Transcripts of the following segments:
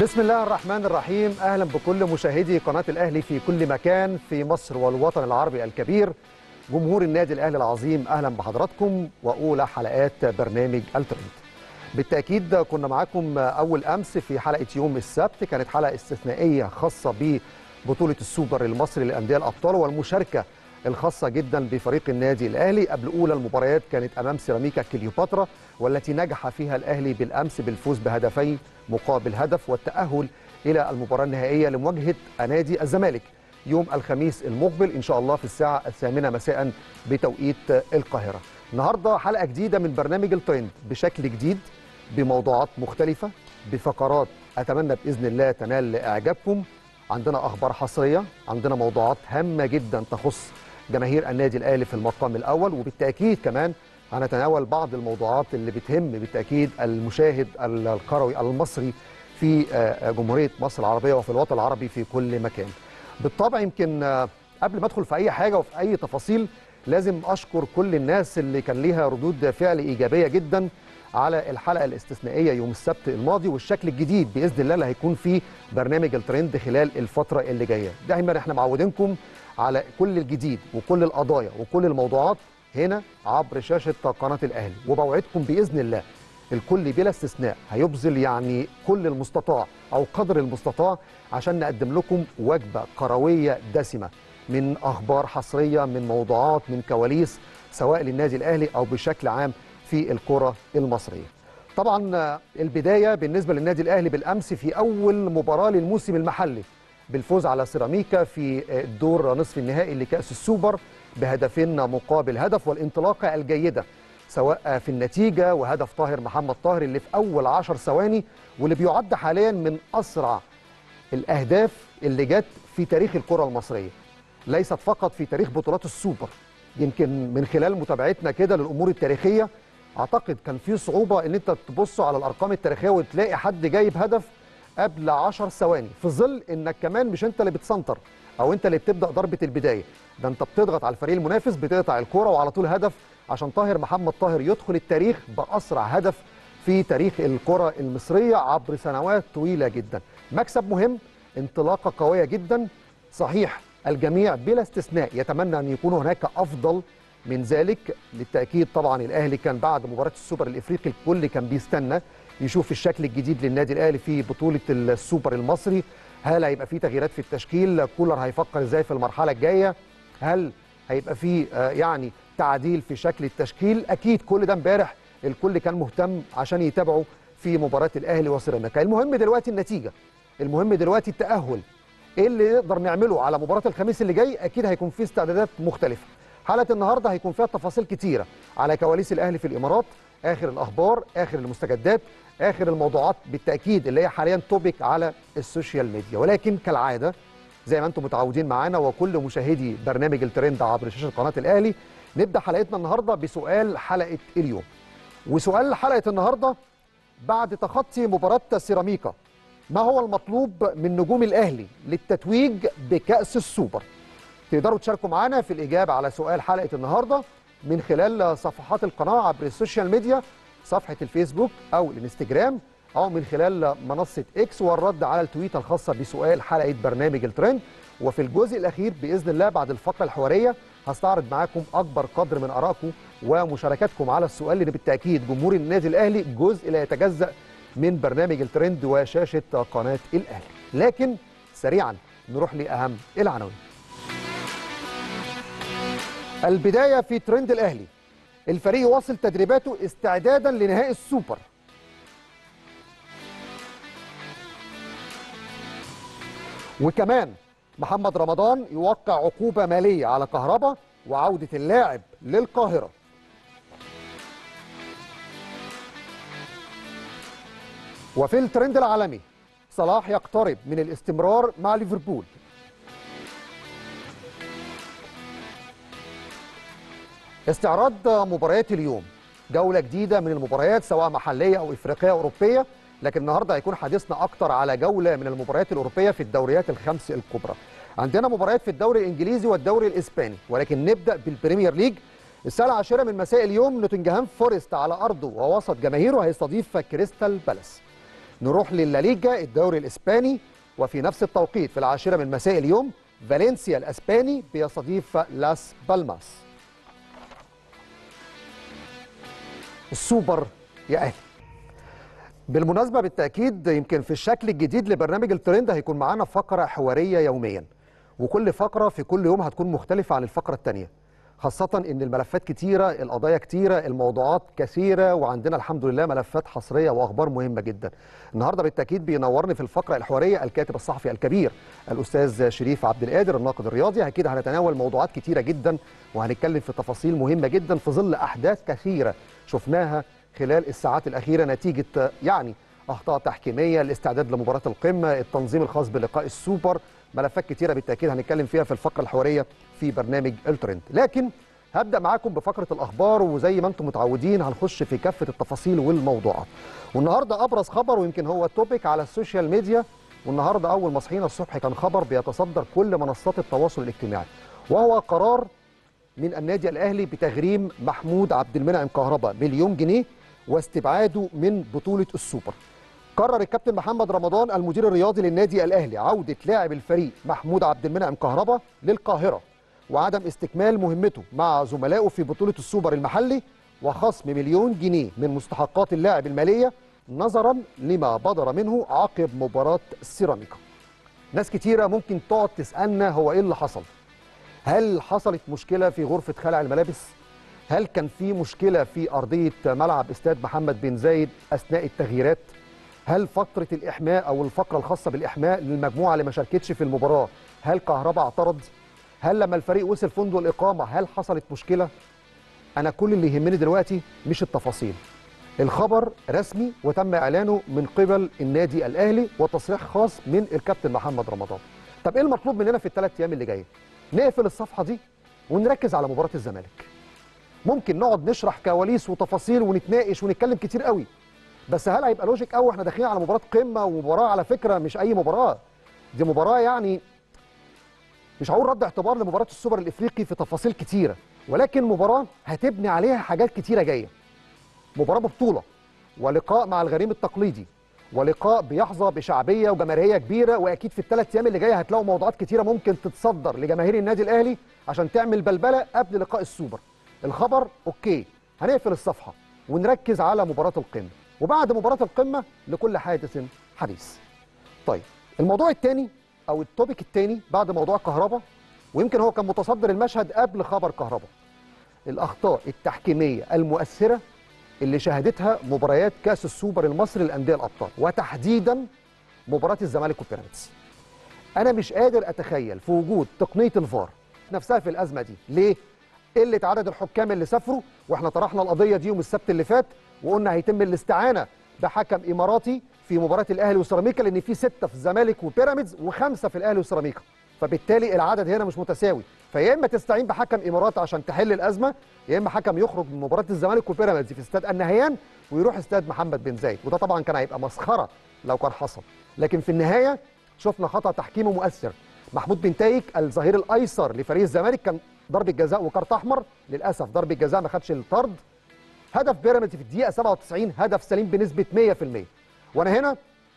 بسم الله الرحمن الرحيم اهلا بكل مشاهدي قناه الاهلي في كل مكان في مصر والوطن العربي الكبير جمهور النادي الاهلي العظيم اهلا بحضراتكم واولى حلقات برنامج الترند بالتاكيد كنا معاكم اول امس في حلقه يوم السبت كانت حلقه استثنائيه خاصه ببطوله السوبر المصري للانديه الابطال والمشاركه الخاصه جدا بفريق النادي الاهلي قبل اولى المباريات كانت امام سيراميكا كليوباترا والتي نجح فيها الاهلي بالامس بالفوز بهدفين مقابل هدف والتاهل الى المباراه النهائيه لمواجهه نادي الزمالك يوم الخميس المقبل ان شاء الله في الساعه الثامنه مساء بتوقيت القاهره. النهارده حلقه جديده من برنامج الترند بشكل جديد بموضوعات مختلفه بفقرات اتمنى باذن الله تنال اعجابكم عندنا اخبار حصريه عندنا موضوعات هامه جدا تخص جماهير النادي الاهلي في المقام الاول وبالتاكيد كمان هنتناول بعض الموضوعات اللي بتهم بالتاكيد المشاهد الكروي المصري في جمهوريه مصر العربيه وفي الوطن العربي في كل مكان. بالطبع يمكن قبل ما ادخل في اي حاجه وفي اي تفاصيل لازم اشكر كل الناس اللي كان ليها ردود فعل ايجابيه جدا على الحلقه الاستثنائيه يوم السبت الماضي والشكل الجديد باذن الله اللي هيكون فيه برنامج الترند خلال الفتره اللي جايه. دايما احنا معودينكم على كل الجديد وكل القضايا وكل الموضوعات هنا عبر شاشه قناه الاهلي وبوعدكم باذن الله الكل بلا استثناء هيبذل يعني كل المستطاع او قدر المستطاع عشان نقدم لكم وجبه كرويه دسمه من اخبار حصريه من موضوعات من كواليس سواء للنادي الاهلي او بشكل عام في الكره المصريه. طبعا البدايه بالنسبه للنادي الاهلي بالامس في اول مباراه للموسم المحلي بالفوز على سيراميكا في الدور نصف النهائي لكاس السوبر بهدفين مقابل هدف والانطلاقه الجيده سواء في النتيجه وهدف طاهر محمد طاهر اللي في اول عشر ثواني واللي بيعد حاليا من اسرع الاهداف اللي جت في تاريخ الكره المصريه ليست فقط في تاريخ بطولات السوبر يمكن من خلال متابعتنا كده للامور التاريخيه اعتقد كان في صعوبه ان انت تبص على الارقام التاريخيه وتلاقي حد جايب هدف قبل 10 ثواني في ظل انك كمان مش انت اللي بتسنتر او انت اللي بتبدا ضربه البدايه ده انت بتضغط على الفريق المنافس بتقطع الكوره وعلى طول هدف عشان طاهر محمد طاهر يدخل التاريخ باسرع هدف في تاريخ الكره المصريه عبر سنوات طويله جدا مكسب مهم انطلاقه قويه جدا صحيح الجميع بلا استثناء يتمنى ان يكون هناك افضل من ذلك للتاكيد طبعا الاهلي كان بعد مباراه السوبر الافريقي الكل كان بيستنى يشوف الشكل الجديد للنادي الاهلي في بطوله السوبر المصري هل هيبقى في تغييرات في التشكيل كولر هيفكر ازاي في المرحله الجايه هل هيبقى في يعني تعديل في شكل التشكيل اكيد كل ده امبارح الكل كان مهتم عشان يتابعوا في مباراه الاهلي وسيراميكا المهم دلوقتي النتيجه المهم دلوقتي التاهل ايه اللي نقدر نعمله على مباراه الخميس اللي جاي اكيد هيكون في استعدادات مختلفه حلقه النهارده هيكون فيها تفاصيل كتيره على كواليس الاهلي في الامارات اخر الاخبار اخر المستجدات اخر الموضوعات بالتاكيد اللي هي حاليا توبيك على السوشيال ميديا ولكن كالعاده زي ما انتم متعودين معانا وكل مشاهدي برنامج الترند عبر شاشه قناه الاهلي نبدا حلقتنا النهارده بسؤال حلقه اليوم وسؤال حلقه النهارده بعد تخطي مباراه سيراميكا ما هو المطلوب من نجوم الاهلي للتتويج بكاس السوبر تقدروا تشاركوا معانا في الاجابه على سؤال حلقه النهارده من خلال صفحات القناه عبر السوشيال ميديا صفحه الفيسبوك او الانستجرام او من خلال منصه اكس والرد على التويته الخاصه بسؤال حلقه برنامج الترند وفي الجزء الاخير باذن الله بعد الفقره الحواريه هستعرض معاكم اكبر قدر من ارائكم ومشاركاتكم على السؤال اللي بالتاكيد جمهور النادي الاهلي جزء لا يتجزا من برنامج الترند وشاشه قناه الاهلي لكن سريعا نروح لاهم العناوين البدايه في ترند الاهلي الفريق واصل تدريباته استعدادا لنهائي السوبر وكمان محمد رمضان يوقع عقوبة مالية على كهربا وعودة اللاعب للقاهرة وفي الترند العالمي صلاح يقترب من الاستمرار مع ليفربول استعراض مباريات اليوم جولة جديدة من المباريات سواء محلية أو إفريقية أو أوروبية لكن النهارده هيكون حديثنا اكتر على جوله من المباريات الاوروبيه في الدوريات الخمس الكبرى. عندنا مباريات في الدوري الانجليزي والدوري الاسباني ولكن نبدا بالبريمير ليج الساعه العاشرة من مساء اليوم نوتنجهام فورست على ارضه ووسط جماهيره هيستضيف كريستال بالاس. نروح للليجا الدوري الاسباني وفي نفس التوقيت في العاشره من مساء اليوم فالنسيا الاسباني بيستضيف لاس بالماس السوبر يا اهلي بالمناسبه بالتاكيد يمكن في الشكل الجديد لبرنامج الترند هيكون معانا فقره حواريه يوميا وكل فقره في كل يوم هتكون مختلفه عن الفقره الثانيه خاصة إن الملفات كتيرة، القضايا كتيرة، الموضوعات كثيرة وعندنا الحمد لله ملفات حصرية وأخبار مهمة جدا. النهارده بالتأكيد بينورني في الفقرة الحوارية الكاتب الصحفي الكبير الأستاذ شريف عبد القادر الناقد الرياضي، أكيد هنتناول موضوعات كتيرة جدا وهنتكلم في تفاصيل مهمة جدا في ظل أحداث كثيرة شفناها خلال الساعات الأخيرة نتيجة يعني أخطاء تحكيمية، الاستعداد لمباراة القمة، التنظيم الخاص بلقاء السوبر، ملفات كتيرة بالتأكيد هنتكلم فيها في الفقرة الحوارية في برنامج الترند لكن هبدأ معاكم بفقرة الأخبار وزي ما أنتم متعودين هنخش في كافة التفاصيل والموضوعات والنهاردة أبرز خبر ويمكن هو التوبيك على السوشيال ميديا والنهاردة أول ما صحينا الصبح كان خبر بيتصدر كل منصات التواصل الاجتماعي وهو قرار من النادي الأهلي بتغريم محمود عبد المنعم كهربا مليون جنيه واستبعاده من بطولة السوبر قرر الكابتن محمد رمضان المدير الرياضي للنادي الاهلي عوده لاعب الفريق محمود عبد المنعم كهربا للقاهره وعدم استكمال مهمته مع زملائه في بطوله السوبر المحلي وخصم مليون جنيه من مستحقات اللاعب الماليه نظرا لما بدر منه عقب مباراه سيراميكا. ناس كتيره ممكن تقعد تسالنا هو ايه اللي حصل؟ هل حصلت مشكله في غرفه خلع الملابس؟ هل كان في مشكله في ارضيه ملعب استاد محمد بن زايد اثناء التغييرات؟ هل فترة الإحماء أو الفقرة الخاصة بالإحماء للمجموعة اللي ما شاركتش في المباراة هل كهربا اعترض؟ هل لما الفريق وصل فندق الإقامة هل حصلت مشكلة؟ أنا كل اللي يهمني دلوقتي مش التفاصيل الخبر رسمي وتم إعلانه من قبل النادي الأهلي وتصريح خاص من الكابتن محمد رمضان طب إيه المطلوب مننا في الثلاث أيام اللي جايين؟ نقفل الصفحة دي ونركز على مباراة الزمالك ممكن نقعد نشرح كواليس وتفاصيل ونتناقش ونتكلم كتير قوي بس هل هيبقى لوجيك قوي احنا داخلين على مباراه قمه ومباراه على فكره مش اي مباراه دي مباراه يعني مش هقول رد اعتبار لمباراه السوبر الافريقي في تفاصيل كتيره ولكن مباراه هتبني عليها حاجات كتيره جايه مباراه ببطوله ولقاء مع الغريم التقليدي ولقاء بيحظى بشعبيه وجماهيريه كبيره واكيد في الثلاث ايام اللي جايه هتلاقوا موضوعات كتيره ممكن تتصدر لجماهير النادي الاهلي عشان تعمل بلبله قبل لقاء السوبر الخبر اوكي هنقفل الصفحه ونركز على مباراه القمه وبعد مباراة القمة لكل حادث حديث. طيب الموضوع الثاني أو التوبيك الثاني بعد موضوع كهربا ويمكن هو كان متصدر المشهد قبل خبر كهربا. الأخطاء التحكيمية المؤثرة اللي شهدتها مباريات كأس السوبر المصري للأندية الأبطال وتحديدا مباراة الزمالك وبيراميدز. أنا مش قادر أتخيل في وجود تقنية الفار نفسها في الأزمة دي، ليه؟ قلة عدد الحكام اللي سافروا واحنا طرحنا القضية دي يوم السبت اللي فات وقلنا هيتم الاستعانه بحكم اماراتي في مباراه الاهلي وسيراميكا لان في سته في الزمالك وبيراميدز وخمسه في الاهلي وسيراميكا فبالتالي العدد هنا مش متساوي فيا اما تستعين بحكم اماراتي عشان تحل الازمه يا اما حكم يخرج من مباراه الزمالك وبيراميدز في استاد النهيان ويروح استاد محمد بن زايد وده طبعا كان هيبقى مسخره لو كان حصل لكن في النهايه شفنا خطا تحكيمي مؤثر محمود بن تايك الظهير الايسر لفريق الزمالك كان ضربه جزاء وكارت احمر للاسف ضربه جزاء ما خدش الطرد هدف بيراميدز في الدقيقه 97 هدف سليم بنسبه 100% وانا هنا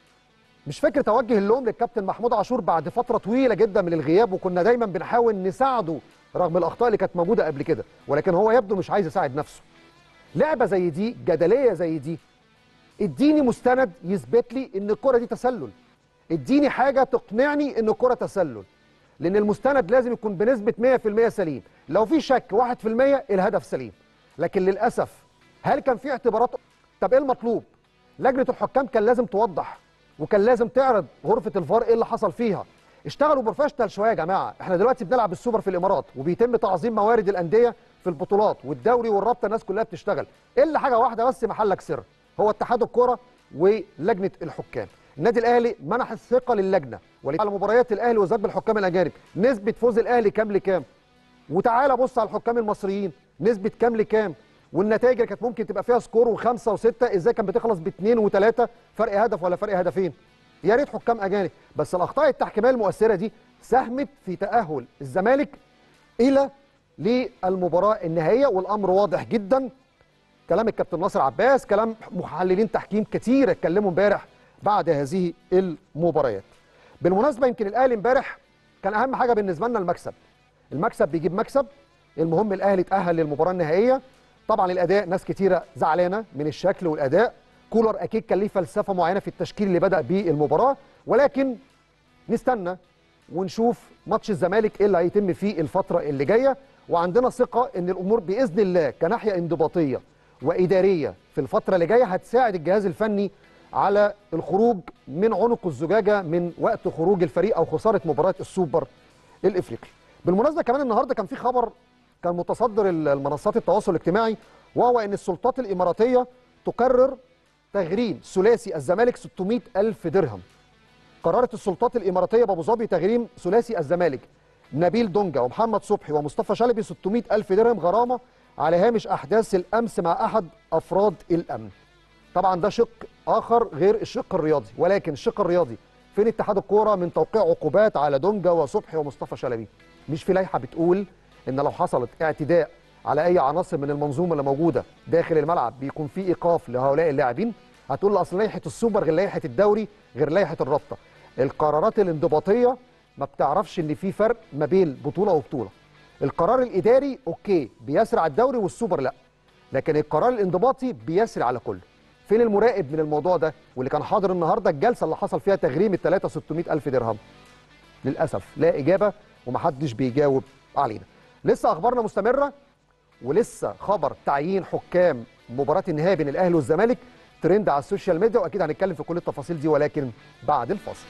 مش فكره اوجه اللوم للكابتن محمود عاشور بعد فتره طويله جدا من الغياب وكنا دايما بنحاول نساعده رغم الاخطاء اللي كانت موجوده قبل كده ولكن هو يبدو مش عايز يساعد نفسه لعبه زي دي جدليه زي دي اديني مستند يثبت لي ان الكره دي تسلل اديني حاجه تقنعني ان الكره تسلل لان المستند لازم يكون بنسبه 100% سليم لو في شك 1% الهدف سليم لكن للاسف هل كان في اعتبارات طب ايه المطلوب لجنه الحكام كان لازم توضح وكان لازم تعرض غرفه الفار ايه اللي حصل فيها اشتغلوا بروفيشنال شويه يا جماعه احنا دلوقتي بنلعب السوبر في الامارات وبيتم تعظيم موارد الانديه في البطولات والدوري والرابطه الناس كلها بتشتغل الا حاجه واحده بس محلك سر هو اتحاد الكره ولجنه الحكام النادي الاهلي منح الثقه للجنه على مباريات الاهلي وزاد الحكام الاجانب نسبه فوز الاهلي كام لكام وتعالى بص على الحكام المصريين نسبه كام لكام والنتائج اللي كانت ممكن تبقى فيها سكور وخمسه وسته ازاي كانت بتخلص باثنين وثلاثه فرق هدف ولا فرق هدفين يا ريت حكام اجانب بس الاخطاء التحكيميه المؤثره دي ساهمت في تاهل الزمالك الى للمباراه النهائيه والامر واضح جدا كلام الكابتن ناصر عباس كلام محللين تحكيم كتير اتكلموا امبارح بعد هذه المباريات بالمناسبه يمكن الاهلي امبارح كان اهم حاجه بالنسبه لنا المكسب المكسب بيجيب مكسب المهم الاهلي اتاهل للمباراه النهائيه طبعا الاداء ناس كتيره زعلانه من الشكل والاداء كولر اكيد كان ليه فلسفه معينه في التشكيل اللي بدا بيه المباراه ولكن نستنى ونشوف ماتش الزمالك ايه اللي هيتم فيه الفتره اللي جايه وعندنا ثقه ان الامور باذن الله كناحيه انضباطيه واداريه في الفتره اللي جايه هتساعد الجهاز الفني على الخروج من عنق الزجاجه من وقت خروج الفريق او خساره مباراه السوبر الافريقي. بالمناسبه كمان النهارده كان في خبر كان متصدر المنصات التواصل الاجتماعي وهو ان السلطات الاماراتيه تقرر تغريم ثلاثي الزمالك 600 الف درهم. قررت السلطات الاماراتيه بابو ظبي تغريم ثلاثي الزمالك نبيل دونجا ومحمد صبحي ومصطفى شلبي 600 الف درهم غرامه على هامش احداث الامس مع احد افراد الامن. طبعا ده شق اخر غير الشق الرياضي ولكن الشق الرياضي فين اتحاد الكوره من توقيع عقوبات على دونجا وصبحي ومصطفى شلبي مش في لائحه بتقول ان لو حصلت اعتداء على اي عناصر من المنظومه اللي موجوده داخل الملعب بيكون في ايقاف لهؤلاء اللاعبين هتقول لي اصل لائحه السوبر غير لائحه الدوري غير لائحه الرابطه القرارات الانضباطيه ما بتعرفش ان في فرق ما بين بطوله وبطوله القرار الاداري اوكي بيسري على الدوري والسوبر لا لكن القرار الانضباطي بيسري على كله فين المراقب من الموضوع ده واللي كان حاضر النهارده الجلسه اللي حصل فيها تغريم الثلاثه 600 الف درهم للاسف لا اجابه ومحدش بيجاوب علينا لسه اخبارنا مستمره ولسه خبر تعيين حكام مباراه النهائي بين الاهلي والزمالك ترند على السوشيال ميديا واكيد هنتكلم في كل التفاصيل دي ولكن بعد الفاصل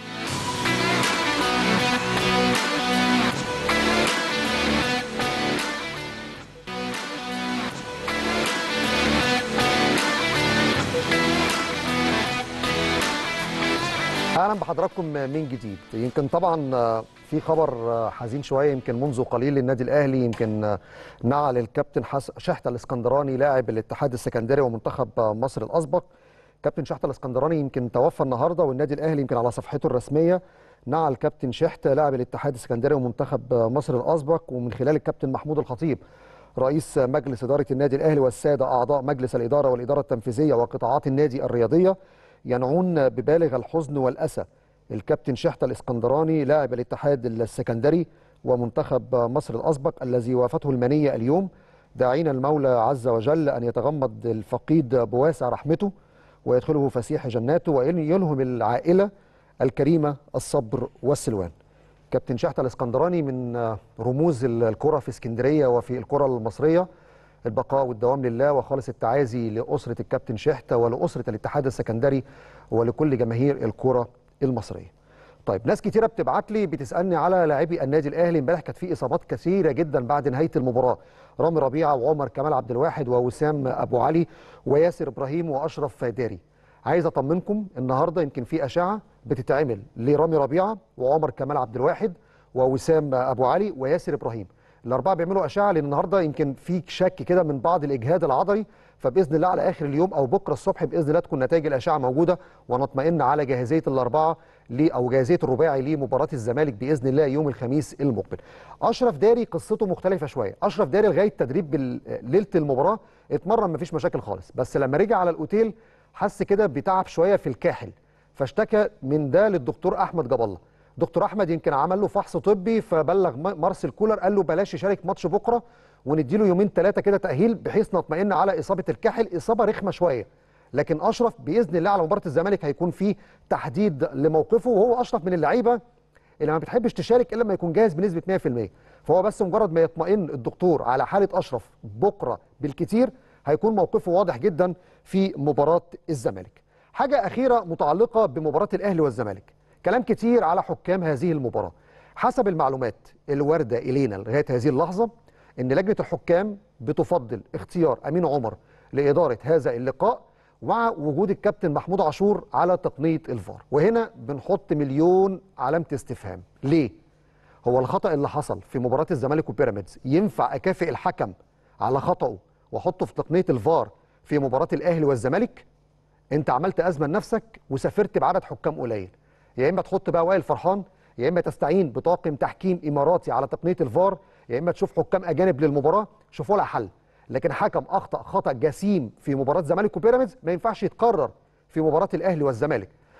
اهلا بحضراتكم من جديد يمكن طبعا في خبر حزين شويه يمكن منذ قليل للنادي الاهلي يمكن نعل الكابتن شحته الاسكندراني لاعب الاتحاد السكندري ومنتخب مصر الاسبق كابتن شحته الاسكندراني يمكن توفى النهارده والنادي الاهلي يمكن على صفحته الرسميه نعل كابتن شحته لاعب الاتحاد السكندري ومنتخب مصر الاسبق ومن خلال الكابتن محمود الخطيب رئيس مجلس اداره النادي الاهلي والساده اعضاء مجلس الاداره والاداره التنفيذيه وقطاعات النادي الرياضيه ينعون ببالغ الحزن والأسى الكابتن شحتة الإسكندراني لاعب الاتحاد السكندري ومنتخب مصر الأسبق الذي وافته المنية اليوم داعين المولى عز وجل أن يتغمد الفقيد بواسع رحمته ويدخله فسيح جناته وأن يلهم العائلة الكريمة الصبر والسلوان كابتن شحتة الإسكندراني من رموز الكرة في اسكندرية وفي الكرة المصرية البقاء والدوام لله وخالص التعازي لأسرة الكابتن شحتة ولأسرة الاتحاد السكندري ولكل جماهير الكرة المصرية طيب ناس كتيرة بتبعت لي بتسألني على لاعبي النادي الأهلي امبارح كانت في إصابات كثيرة جدا بعد نهاية المباراة رامي ربيعة وعمر كمال عبد الواحد ووسام أبو علي وياسر إبراهيم وأشرف فاداري عايز أطمنكم النهاردة يمكن في أشعة بتتعمل لرامي ربيعة وعمر كمال عبد الواحد ووسام أبو علي وياسر إبراهيم الاربعه بيعملوا اشعه لان النهارده يمكن في شك كده من بعض الاجهاد العضلي فباذن الله على اخر اليوم او بكره الصبح باذن الله تكون نتائج الاشعه موجوده ونطمئن على جاهزيه الاربعه او جاهزيه الرباعي لمباراه الزمالك باذن الله يوم الخميس المقبل. اشرف داري قصته مختلفه شويه، اشرف داري لغايه تدريب ليله المباراه اتمرن مفيش مشاكل خالص، بس لما رجع على الاوتيل حس كده بتعب شويه في الكاحل فاشتكى من ده للدكتور احمد جاب الله. دكتور احمد يمكن عمل له فحص طبي فبلغ مارسيل كولر قال له بلاش يشارك ماتش بكره ونديله يومين ثلاثه كده تاهيل بحيث نطمئن على اصابه الكاحل اصابه رخمه شويه لكن اشرف باذن الله على مباراه الزمالك هيكون في تحديد لموقفه وهو اشرف من اللعيبه اللي ما بتحبش تشارك الا لما يكون جاهز بنسبه 100% فهو بس مجرد ما يطمئن الدكتور على حاله اشرف بكره بالكتير هيكون موقفه واضح جدا في مباراه الزمالك حاجه اخيره متعلقه بمباراه الاهلي والزمالك كلام كتير على حكام هذه المباراة حسب المعلومات الواردة إلينا لغاية هذه اللحظة أن لجنة الحكام بتفضل اختيار أمين عمر لإدارة هذا اللقاء مع وجود الكابتن محمود عاشور على تقنية الفار وهنا بنحط مليون علامة استفهام ليه؟ هو الخطأ اللي حصل في مباراة الزمالك وبيراميدز ينفع أكافئ الحكم على خطأه وأحطه في تقنية الفار في مباراة الأهلي والزمالك؟ أنت عملت أزمة لنفسك وسافرت بعدد حكام قليل يا اما تحط بقى وائل فرحان يا اما تستعين بطاقم تحكيم اماراتي على تقنيه الفار يا اما تشوف حكام اجانب للمباراه شوفوا لها حل لكن حكم اخطا خطا جسيم في مباراه زمالك وبيراميدز ما ينفعش يتكرر في مباراه الاهلي والزمالك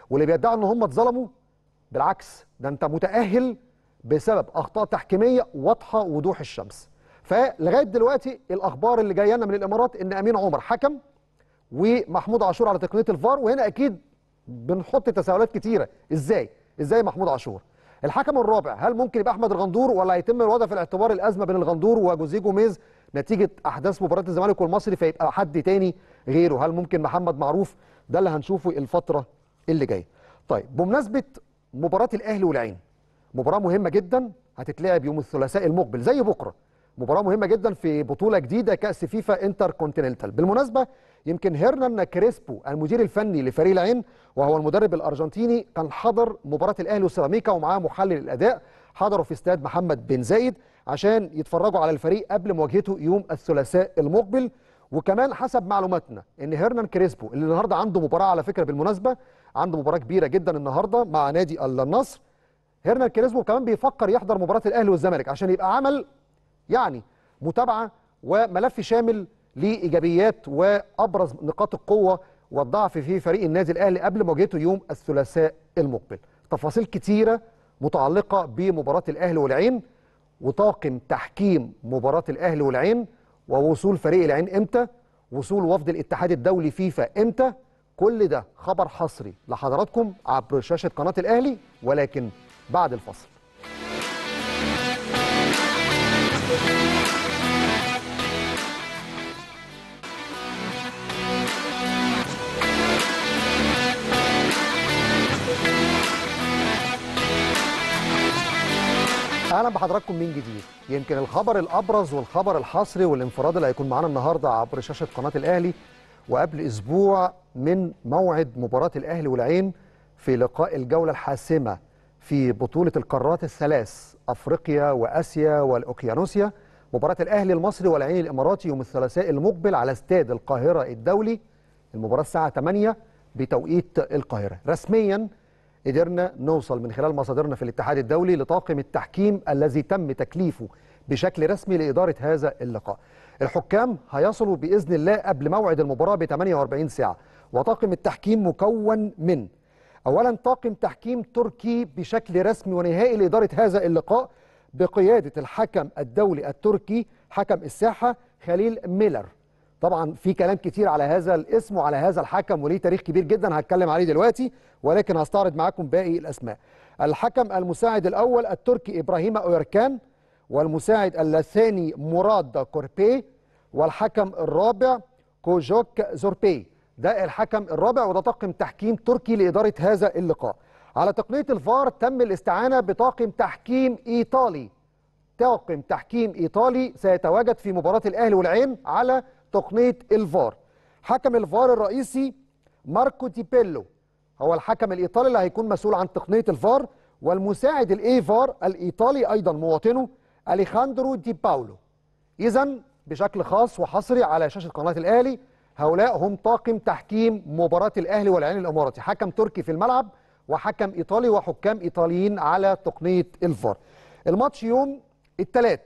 واللي بيدعوا ان هم اتظلموا بالعكس ده انت متاهل بسبب اخطاء تحكيميه واضحه وضوح الشمس فلغايه دلوقتي الاخبار اللي جايه لنا من الامارات ان امين عمر حكم ومحمود عاشور على تقنيه الفار وهنا اكيد بنحط تساؤلات كتيره ازاي ازاي محمود عاشور الحكم الرابع هل ممكن يبقى احمد الغندور ولا هيتم الوضع في الاعتبار الازمه بين الغندور وجوزيه جوميز نتيجه احداث مباراه الزمالك والمصري فيبقى حد تاني غيره هل ممكن محمد معروف ده اللي هنشوفه الفتره اللي جايه طيب بمناسبه مباراه الاهلي والعين مباراه مهمه جدا هتتلعب يوم الثلاثاء المقبل زي بكره مباراه مهمه جدا في بطوله جديده كاس فيفا انتر كونتيننتال بالمناسبه يمكن هيرنان كريسبو المدير الفني لفريق العين وهو المدرب الارجنتيني كان حضر مباراه الاهلي وسيراميكا ومعاه محلل الاداء حضروا في استاد محمد بن زايد عشان يتفرجوا على الفريق قبل مواجهته يوم الثلاثاء المقبل وكمان حسب معلوماتنا ان هيرنان كريسبو اللي النهارده عنده مباراه على فكره بالمناسبه عنده مباراه كبيره جدا النهارده مع نادي النصر هيرنان كريسبو كمان بيفكر يحضر مباراه الاهلي والزمالك عشان يبقى عمل يعني متابعه وملف شامل لايجابيات وابرز نقاط القوه والضعف في فريق النادي الاهلي قبل مواجهته يوم الثلاثاء المقبل. تفاصيل كتيره متعلقه بمباراه الاهلي والعين وطاقم تحكيم مباراه الاهلي والعين ووصول فريق العين امتى؟ وصول وفد الاتحاد الدولي فيفا امتى؟ كل ده خبر حصري لحضراتكم عبر شاشه قناه الاهلي ولكن بعد الفصل. اهلا بحضراتكم من جديد يمكن الخبر الابرز والخبر الحصري والانفراد اللي هيكون معانا النهارده عبر شاشه قناه الاهلي وقبل اسبوع من موعد مباراه الاهلي والعين في لقاء الجوله الحاسمه في بطوله القارات الثلاث افريقيا واسيا والاوقيانوسيا مباراه الاهلي المصري والعين الاماراتي يوم الثلاثاء المقبل على استاد القاهره الدولي المباراه الساعه 8 بتوقيت القاهره رسميا قدرنا نوصل من خلال مصادرنا في الاتحاد الدولي لطاقم التحكيم الذي تم تكليفه بشكل رسمي لإدارة هذا اللقاء الحكام هيصلوا بإذن الله قبل موعد المباراة ب 48 ساعة وطاقم التحكيم مكون من أولا طاقم تحكيم تركي بشكل رسمي ونهائي لإدارة هذا اللقاء بقيادة الحكم الدولي التركي حكم الساحة خليل ميلر طبعا في كلام كتير على هذا الاسم وعلى هذا الحكم وليه تاريخ كبير جدا هتكلم عليه دلوقتي ولكن هستعرض معاكم باقي الاسماء الحكم المساعد الاول التركي ابراهيم اويركان والمساعد الثاني مراد كوربي والحكم الرابع كوجوك زوربي ده الحكم الرابع وده طاقم تحكيم تركي لاداره هذا اللقاء على تقنيه الفار تم الاستعانه بطاقم تحكيم ايطالي طاقم تحكيم ايطالي سيتواجد في مباراه الاهلي والعين على تقنيه الفار حكم الفار الرئيسي ماركو تيبيلو هو الحكم الايطالي اللي هيكون مسؤول عن تقنيه الفار والمساعد الاي فار الايطالي ايضا مواطنه اليخاندرو دي باولو اذا بشكل خاص وحصري على شاشه قناه الاهلي هؤلاء هم طاقم تحكيم مباراه الاهلي والعين الاماراتي حكم تركي في الملعب وحكم ايطالي وحكام ايطاليين على تقنيه الفار الماتش يوم الثلاث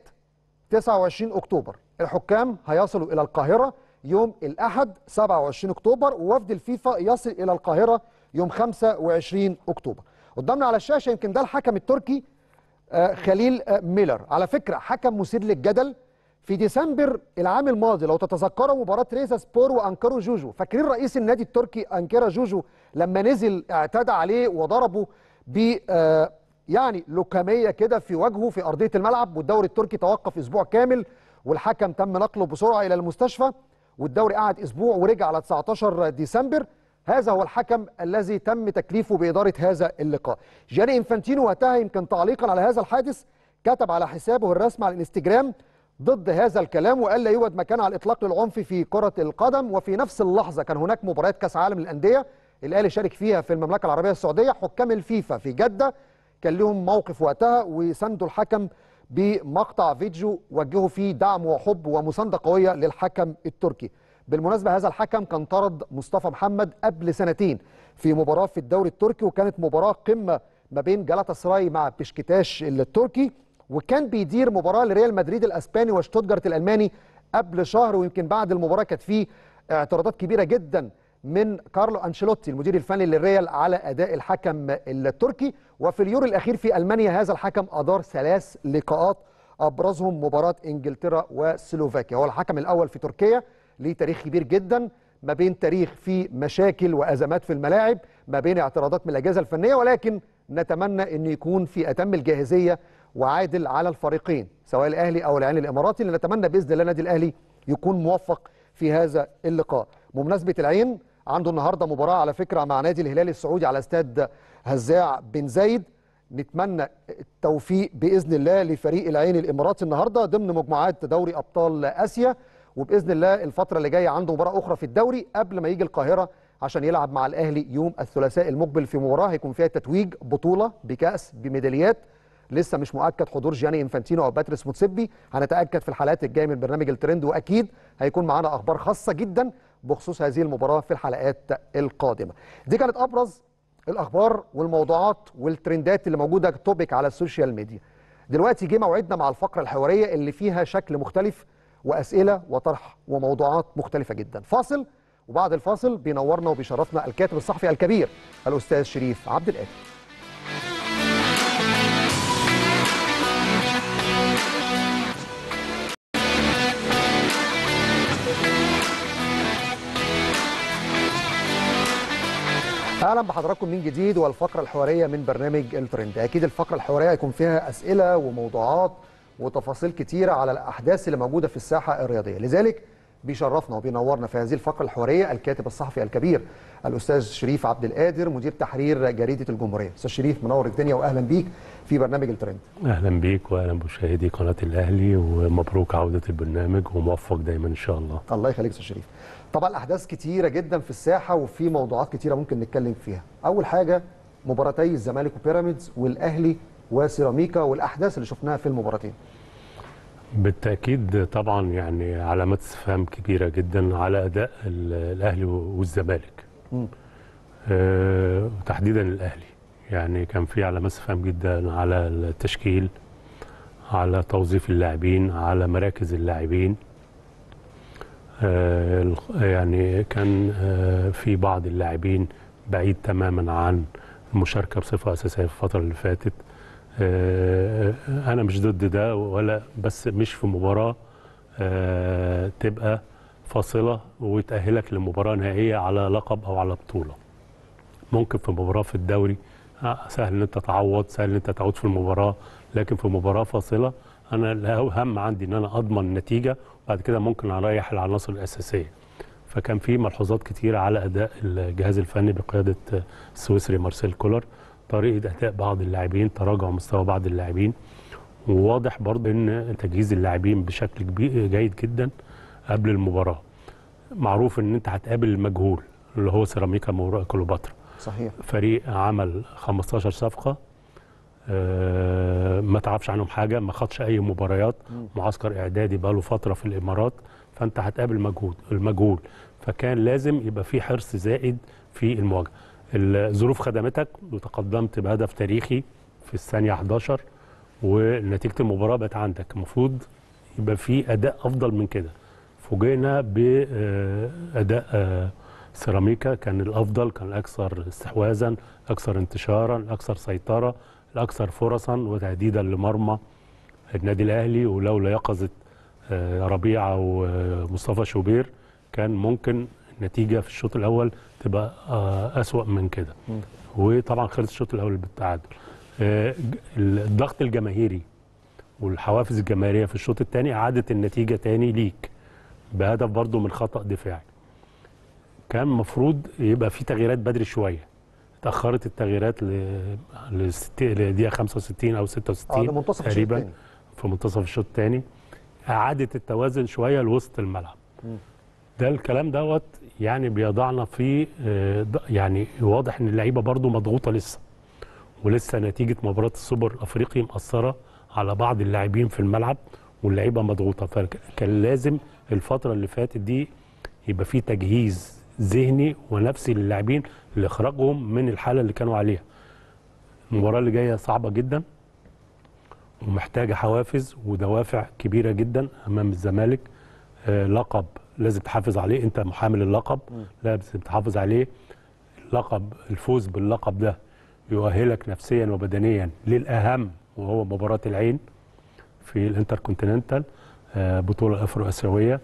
29 اكتوبر الحكام هيصلوا الى القاهره يوم الاحد 27 اكتوبر ووفد الفيفا يصل الى القاهره يوم 25 اكتوبر قدامنا على الشاشه يمكن ده الحكم التركي آه خليل آه ميلر على فكره حكم مثير للجدل في ديسمبر العام الماضي لو تتذكروا مباراه ريزا سبور وانكرو جوجو فاكرين رئيس النادي التركي انكرا جوجو لما نزل اعتدى عليه وضربه ب آه يعني لكميه كده في وجهه في ارضيه الملعب والدوري التركي توقف اسبوع كامل والحكم تم نقله بسرعه الى المستشفى والدوري قعد اسبوع ورجع على 19 ديسمبر هذا هو الحكم الذي تم تكليفه بإدارة هذا اللقاء جاني إنفانتينو وقتها يمكن تعليقا على هذا الحادث كتب على حسابه الرسمي على الانستجرام ضد هذا الكلام وقال لا يوجد مكان على الإطلاق للعنف في كرة القدم وفي نفس اللحظة كان هناك مباريات كأس عالم للأندية الأهلي شارك فيها في المملكة العربية السعودية حكام الفيفا في جدة كان لهم موقف وقتها وساندوا الحكم بمقطع فيديو وجهوا فيه دعم وحب ومساندة قوية للحكم التركي بالمناسبة هذا الحكم كان طرد مصطفى محمد قبل سنتين في مباراة في الدوري التركي وكانت مباراة قمة ما بين جالاتا سراي مع بشكتاش التركي وكان بيدير مباراة لريال مدريد الأسباني وشتوتجارت الألماني قبل شهر ويمكن بعد المباراة كانت فيه اعتراضات كبيرة جدا من كارلو انشيلوتي المدير الفني للريال على اداء الحكم التركي وفي اليورو الاخير في المانيا هذا الحكم ادار ثلاث لقاءات ابرزهم مباراه انجلترا وسلوفاكيا هو الحكم الاول في تركيا ليه تاريخ كبير جدا ما بين تاريخ في مشاكل وازمات في الملاعب ما بين اعتراضات من الاجهزه الفنيه ولكن نتمنى ان يكون في اتم الجاهزيه وعادل على الفريقين سواء الاهلي او العين الاماراتي اللي نتمنى باذن الله النادي الاهلي يكون موفق في هذا اللقاء بمناسبه العين عنده النهارده مباراه على فكره مع نادي الهلال السعودي على استاد هزاع بن زايد نتمنى التوفيق باذن الله لفريق العين الاماراتي النهارده ضمن مجموعات دوري ابطال اسيا وباذن الله الفتره اللي جايه عنده مباراه اخرى في الدوري قبل ما يجي القاهره عشان يلعب مع الاهلي يوم الثلاثاء المقبل في مباراه هيكون فيها تتويج بطوله بكاس بميداليات لسه مش مؤكد حضور جياني انفانتينو او باتريس موتسيبي هنتاكد في الحلقات الجايه من برنامج الترند واكيد هيكون معانا اخبار خاصه جدا بخصوص هذه المباراه في الحلقات القادمه دي كانت ابرز الاخبار والموضوعات والترندات اللي موجوده توبيك على السوشيال ميديا دلوقتي جه موعدنا مع الفقره الحواريه اللي فيها شكل مختلف واسئله وطرح وموضوعات مختلفه جدا فاصل وبعد الفاصل بينورنا وبيشرفنا الكاتب الصحفي الكبير الاستاذ شريف عبد القادر اهلا بحضراتكم من جديد والفقره الحواريه من برنامج الترند اكيد الفقره الحواريه هيكون فيها اسئله وموضوعات وتفاصيل كتيره على الاحداث اللي موجوده في الساحه الرياضيه لذلك بيشرفنا وبينورنا في هذه الفقره الحواريه الكاتب الصحفي الكبير الاستاذ شريف عبد القادر مدير تحرير جريده الجمهوريه استاذ شريف منور الدنيا واهلا بيك في برنامج الترند اهلا بيك واهلا بمشاهدي قناه الاهلي ومبروك عوده البرنامج وموفق دايما ان شاء الله الله يخليك استاذ شريف طبعا احداث كتيره جدا في الساحه وفي موضوعات كتيره ممكن نتكلم فيها اول حاجه مباراتي الزمالك وبيراميدز والاهلي وسيراميكا والاحداث اللي شفناها في المباراتين بالتاكيد طبعا يعني علامات استفهام كبيره جدا على اداء الاهلي والزمالك أه وتحديدا الاهلي يعني كان في علامات استفهام جدا على التشكيل على توظيف اللاعبين على مراكز اللاعبين أه يعني كان أه في بعض اللاعبين بعيد تماما عن المشاركه بصفه اساسيه في الفتره اللي فاتت انا مش ضد ده ولا بس مش في مباراه تبقى فاصله وتاهلك لمباراه نهائيه على لقب او على بطوله ممكن في مباراه في الدوري سهل ان انت تعوض سهل ان انت تعود في المباراه لكن في مباراه فاصله انا الاهم عندي ان انا اضمن النتيجه وبعد كده ممكن اريح العناصر الاساسيه فكان في ملحوظات كتيره على اداء الجهاز الفني بقياده السويسري مارسيل كولر طريقه اداء بعض اللاعبين تراجع مستوى بعض اللاعبين وواضح برضه ان تجهيز اللاعبين بشكل كبير جيد جدا قبل المباراه معروف ان انت هتقابل المجهول اللي هو سيراميكا كليوباترا صحيح فريق عمل 15 صفقه آه ما تعرفش عنهم حاجه ما خدش اي مباريات معسكر اعدادي بقى له فتره في الامارات فانت هتقابل مجهود المجهول فكان لازم يبقى في حرص زائد في المواجهه الظروف خدمتك وتقدمت بهدف تاريخي في الثانيه 11 ونتيجه المباراه بقت عندك المفروض يبقى في اداء افضل من كده فوجئنا باداء سيراميكا كان الافضل كان الاكثر استحواذا الاكثر انتشارا الاكثر سيطره الاكثر فرصا وتهديدا لمرمى النادي الاهلي ولولا يقظه ربيعه ومصطفى شوبير كان ممكن النتيجه في الشوط الاول تبقى اسوا من كده وطبعا خلص الشوط الاول بالتعادل الضغط الجماهيري والحوافز الجماهيريه في الشوط الثاني اعادت النتيجه تاني ليك بهدف برضو من خطا دفاعي كان المفروض يبقى في تغييرات بدري شويه اتاخرت التغييرات لدقيقه 65 او 66 اه منتصف تقريبا في منتصف الشوط الثاني اعاده التوازن شويه لوسط الملعب م. ده الكلام دوت يعني بيضعنا في يعني واضح ان اللعيبه برضو مضغوطه لسه ولسه نتيجه مباراه السوبر الافريقي مأثره على بعض اللاعبين في الملعب واللعيبه مضغوطه فكان لازم الفتره اللي فاتت دي يبقى في تجهيز ذهني ونفسي للاعبين لاخراجهم من الحاله اللي كانوا عليها المباراه اللي جايه صعبه جدا ومحتاجه حوافز ودوافع كبيره جدا امام الزمالك آه لقب لازم تحافظ عليه انت محامل اللقب لازم تحافظ عليه اللقب الفوز باللقب ده يؤهلك نفسيا وبدنيا للاهم وهو مباراه العين في الانتركونتيننتال آه، بطوله افرو اسيويه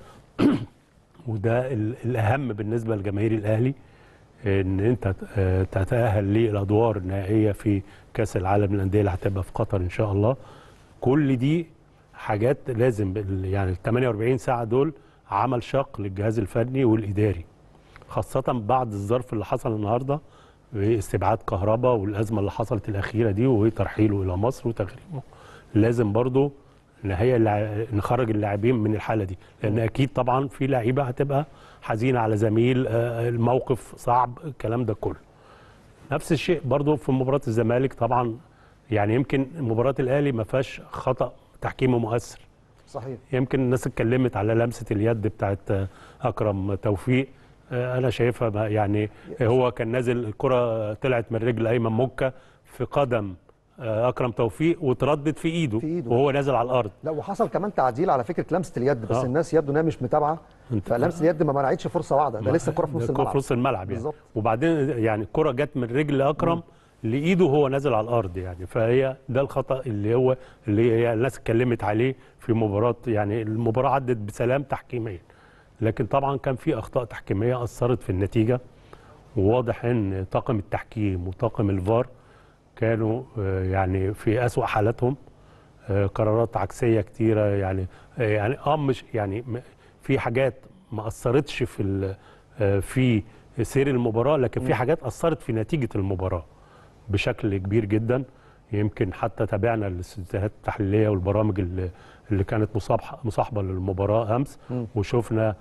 وده ال- الاهم بالنسبه لجماهير الاهلي ان انت آه، تتاهل للادوار النهائيه في كاس العالم للانديه اللي هتبقى في قطر ان شاء الله كل دي حاجات لازم بال- يعني ال 48 ساعه دول عمل شاق للجهاز الفني والاداري خاصه بعد الظرف اللي حصل النهارده باستبعاد كهرباء والازمه اللي حصلت الاخيره دي وترحيله الى مصر وتغريمه لازم برضو نهيئ اللع- نخرج اللاعبين من الحاله دي لان اكيد طبعا في لعيبه هتبقى حزينه على زميل آه، الموقف صعب الكلام ده كله نفس الشيء برضو في مباراه الزمالك طبعا يعني يمكن مباراه الاهلي ما فيهاش خطا تحكيمي مؤثر صحيح يمكن الناس اتكلمت على لمسه اليد بتاعت آه، اكرم توفيق آه، انا شايفها بقى يعني هو كان نازل الكره طلعت من رجل ايمن مكه في قدم آه، اكرم توفيق وتردد في ايده, في إيده. وهو نازل على الارض لا وحصل كمان تعديل على فكره لمسه اليد بس آه. الناس يبدو انها مش متابعه انت- فلمسه اليد ما منعتش فرصه واحده ده لسه الكره في ده نص الكرة الملعب في نص الملعب يعني بالظبط. وبعدين يعني الكره جت من رجل اكرم لايده وهو نازل على الارض يعني فهي ده الخطا اللي هو اللي هي الناس اتكلمت عليه في مباراه يعني المباراه عدت بسلام تحكيميا لكن طبعا كان في اخطاء تحكيميه اثرت في النتيجه وواضح ان طاقم التحكيم وطاقم الفار كانوا آه، يعني في اسوا حالاتهم آه، قرارات عكسيه كتيره يعني آه، يعني اه مش يعني م- في حاجات ما اثرتش في ال- آه، في سير المباراه لكن في حاجات اثرت في نتيجه المباراه بشكل كبير جدا يمكن حتى تابعنا الاستوديوهات التحليليه والبرامج اللي, اللي كانت مصاحبه مصاحبه للمباراه امس وشفنا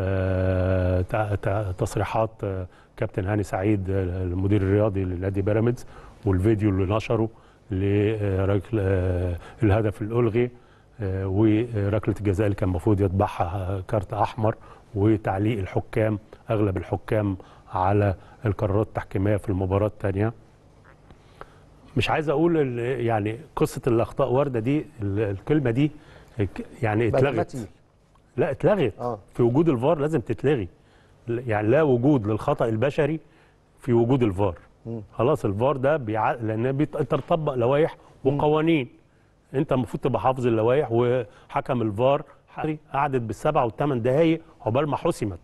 آه، تع- تع- تصريحات آه، كابتن هاني سعيد آه، المدير الرياضي لنادي بيراميدز والفيديو اللي نشره لركل آه، الهدف الالغي آه، وركله الجزاء اللي كان المفروض يتبعها كارت احمر وتعليق الحكام اغلب الحكام على القرارات التحكيميه في المباراه الثانيه مش عايز اقول ال- يعني قصه الاخطاء وارده دي ال- الكلمه دي ك- يعني بقى اتلغت تقيل. لا اتلغت اه في وجود الفار لازم تتلغي ل- يعني لا وجود للخطا البشري في وجود الفار مم. خلاص الفار ده بيع... لان بيت... انت بتطبق لوائح وقوانين انت المفروض تبقى حافظ اللوائح وحكم الفار حري قعدت بالسبع والثمان دقائق عقبال ما حسمت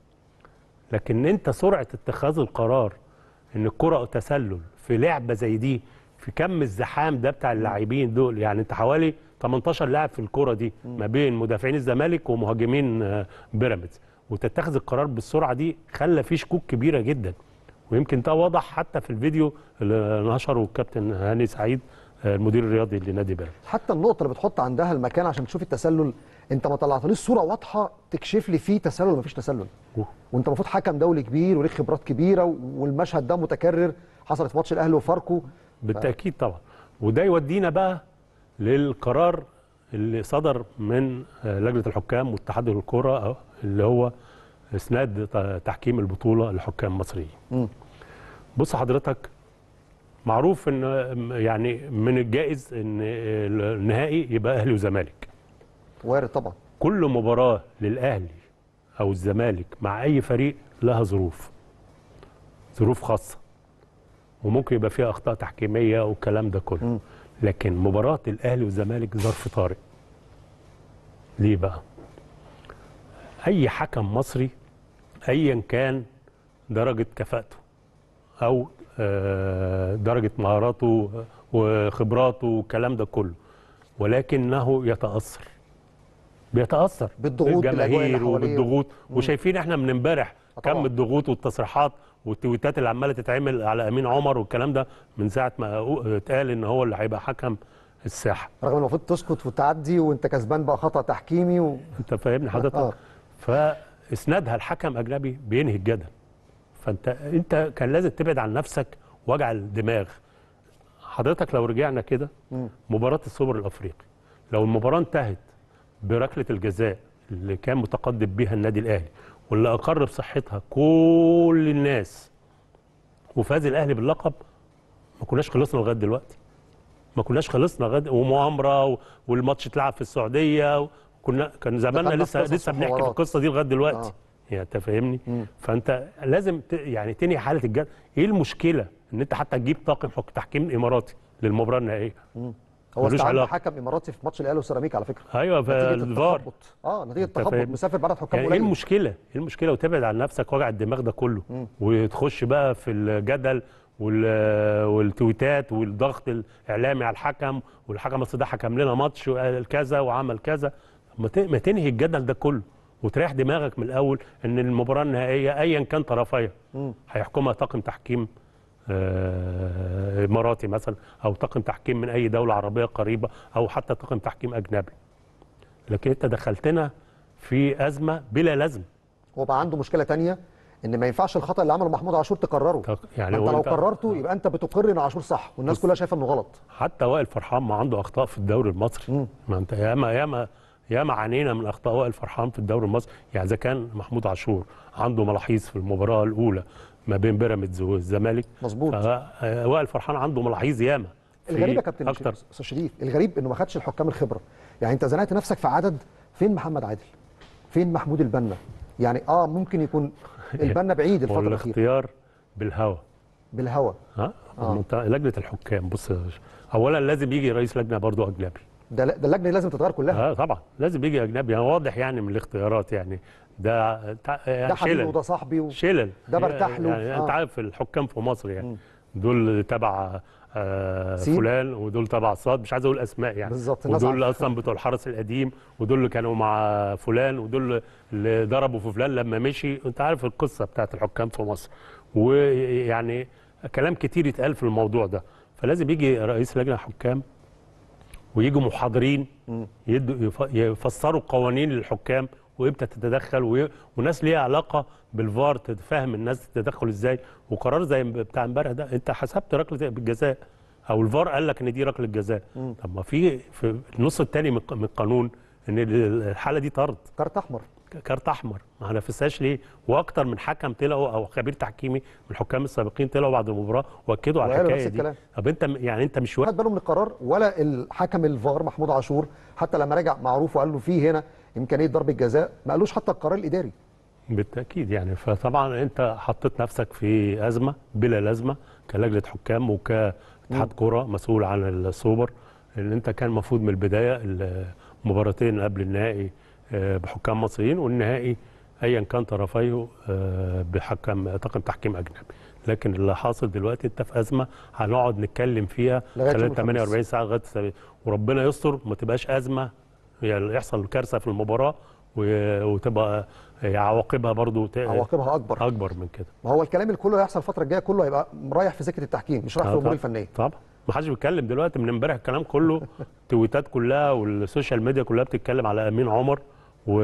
لكن انت سرعه اتخاذ القرار ان الكره تسلل في لعبه زي دي في كم الزحام ده بتاع اللاعبين دول يعني انت حوالي 18 لاعب في الكره دي ما بين مدافعين الزمالك ومهاجمين آه، بيراميدز وتتخذ القرار بالسرعه دي خلى فيه شكوك كبيره جدا ويمكن ده واضح حتى في الفيديو اللي نشره الكابتن هاني سعيد آه، المدير الرياضي لنادي بيراميدز حتى النقطه اللي بتحط عندها المكان عشان تشوف التسلل انت ما طلعتليش صوره واضحه تكشف لي فيه تسلل ولا مفيش تسلل أوه. وانت المفروض حكم دولي كبير وليك خبرات كبيره والمشهد ده متكرر حصلت في ماتش الاهلي وفاركو بالتاكيد طبعا وده يودينا بقى للقرار اللي صدر من آه، لجنه الحكام واتحاد الكره آه، اللي هو اسناد ت- تحكيم البطوله لحكام مصريين. مم. بص حضرتك معروف ان آه، يعني من الجائز ان آه، النهائي يبقى اهلي وزمالك. وارد طبعا كل مباراه للاهلي او الزمالك مع اي فريق لها ظروف. ظروف خاصه. وممكن يبقى فيها اخطاء تحكيميه والكلام ده كله. مم. لكن مباراة الأهلي والزمالك ظرف طارئ ليه بقى؟ أي حكم مصري أيا كان درجة كفاءته أو آه، درجة مهاراته وخبراته والكلام ده كله ولكنه يتأثر بيتأثر بالضغوط، بالأجواء اللي بالجماهير حواليه. وبالضغوط وشايفين احنا من امبارح آه طبعاً. كم الضغوط والتصريحات والتويتات اللي عماله تتعمل على امين عمر والكلام ده من ساعه ما اتقال ان هو اللي هيبقى حكم الساحه رغم إن المفروض تسكت وتعدي وانت كسبان بقى خطا تحكيمي و... انت فاهمني آه. حضرتك فاسنادها الحكم اجنبي بينهي الجدل فانت انت كان لازم تبعد عن نفسك وجع الدماغ حضرتك لو رجعنا كده مم. مباراه السوبر الافريقي لو المباراه انتهت بركله الجزاء اللي كان متقدم بيها النادي الاهلي واللي اقر بصحتها كل الناس وفاز الاهلي باللقب ما كناش خلصنا لغايه دلوقتي ما كناش خلصنا لغايه ومؤامره و- والماتش اتلعب في السعوديه و- كنا كان زماننا دخلنا في لسه قصص لسه بنحكي في وحوارات. القصه دي لغايه دلوقتي آه. يعني انت فاهمني مم. فانت لازم ت... يعني تنهي حاله الجد ايه المشكله ان انت حتى تجيب طاقم حك... تحكيم اماراتي للمباراه النهائيه هو ملوش استعان علاقة. بحكم اماراتي في ماتش الاهلي وسيراميكا على فكره ايوه نتيجه فالفار التخبط اه نتيجه أنت التخبط فاهم؟ مسافر بعدد حكام يعني ايه قليل المشكله؟ ايه المشكله وتبعد عن نفسك وجع الدماغ ده كله وتخش بقى في الجدل وال- والتويتات والضغط الاعلامي على الحكم والحكم اصل ده حكم لنا ماتش وقال كذا وعمل كذا ما ت- ما تنهي الجدل ده كله وتريح دماغك من الاول ان المباراه النهائيه ايا كان طرفيها هيحكمها طاقم تحكيم آه، اماراتي مثلا او طاقم تحكيم من اي دوله عربيه قريبه او حتى طاقم تحكيم اجنبي لكن انت دخلتنا في ازمه بلا لازمه هو بقى عنده مشكله تانية ان ما ينفعش الخطا اللي عمله محمود عاشور تكرره طب يعني يعني انت هو لو أنت- قررته يبقى انت بتقر ان عاشور صح والناس كلها شايفه انه غلط حتى وائل فرحان ما عنده اخطاء في الدوري المصري ما انت ياما ياما ياما عانينا من اخطاء وائل فرحان في الدوري المصري يعني اذا كان محمود عاشور عنده ملاحظ في المباراه الاولى ما بين بيراميدز والزمالك مظبوط. ف- وائل فرحان عنده ملاحظ ياما في الغريب يا كابتن اكتر استاذ شريف الغريب انه ما خدش الحكام الخبره يعني انت زنقت نفسك في عدد فين محمد عادل فين محمود البنا يعني اه ممكن يكون البنا بعيد الفتره الاخيره والاختيار بالهوى بالهوى ها آه. آه. لجنه الحكام بص يا باشا، اولا لازم يجي رئيس لجنه برضو اجنبي ده ده اللجنه دي لازم تتغير كلها اه طبعا لازم يجي اجنبي يعني واضح يعني من الاختيارات يعني ده تع- ده يعني حبيبي شلل وده صاحبي و... شلل ده برتاح له. يعني آه. انت عارف الحكام في مصر يعني دول تبع آه سين. فلان ودول تبع صاد مش عايز اقول اسماء يعني بالظبط، الناس ودول عارفة. اصلا بتوع الحرس القديم ودول اللي كانوا مع فلان ودول اللي ضربوا في فلان لما مشي انت عارف القصه بتاعت الحكام في مصر ويعني كلام كتير يتقال في الموضوع ده فلازم يجي رئيس لجنه حكام ويجوا محاضرين يدوا يف- يفسروا قوانين للحكام وامتى تتدخل وي- وناس ليها علاقه بالفار تفهم الناس تتدخل ازاي وقرار زي بتاع امبارح ده انت حسبت ركله بالجزاء او الفار قال لك ان دي ركله جزاء طب ما في في النص الثاني من الق- من القانون ان الحاله دي طرد كارت احمر كارت احمر ما نفذهاش ليه واكتر من حكم طلعوا او خبير تحكيمي من الحكام السابقين طلعوا بعد المباراه واكدوا على وقالوا الحكايه نفس دي الكلام. طب انت م- يعني انت مش واخد خد باله من القرار ولا الحكم الفار محمود عاشور حتى لما رجع معروف وقال له في هنا امكانيه ضرب الجزاء ما قالوش حتى القرار الاداري بالتاكيد يعني فطبعا انت حطيت نفسك في ازمه بلا لازمه كلجنه حكام وكاتحاد كره مسؤول عن السوبر ان انت كان المفروض من البدايه المباراتين قبل النهائي آه، بحكام مصريين والنهائي ايا كان طرفيه آه، بحكم طاقم تحكيم اجنبي لكن اللي حاصل دلوقتي انت في ازمه هنقعد نتكلم فيها لغاية يوم خلال الخميس. 48 ساعه لغايه السبت. وربنا يستر ما تبقاش ازمه يعني يحصل كارثه في المباراه و- وتبقى عواقبها برضو ت- عواقبها اكبر اكبر من كده ما هو الكلام اللي كله هيحصل الفتره الجايه كله هيبقى رايح في سكه التحكيم مش رايح في آه الامور طبعاً. الفنيه طبعا ما حدش بيتكلم دلوقتي من امبارح الكلام كله تويتات كلها والسوشيال ميديا كلها بتتكلم على امين عمر و...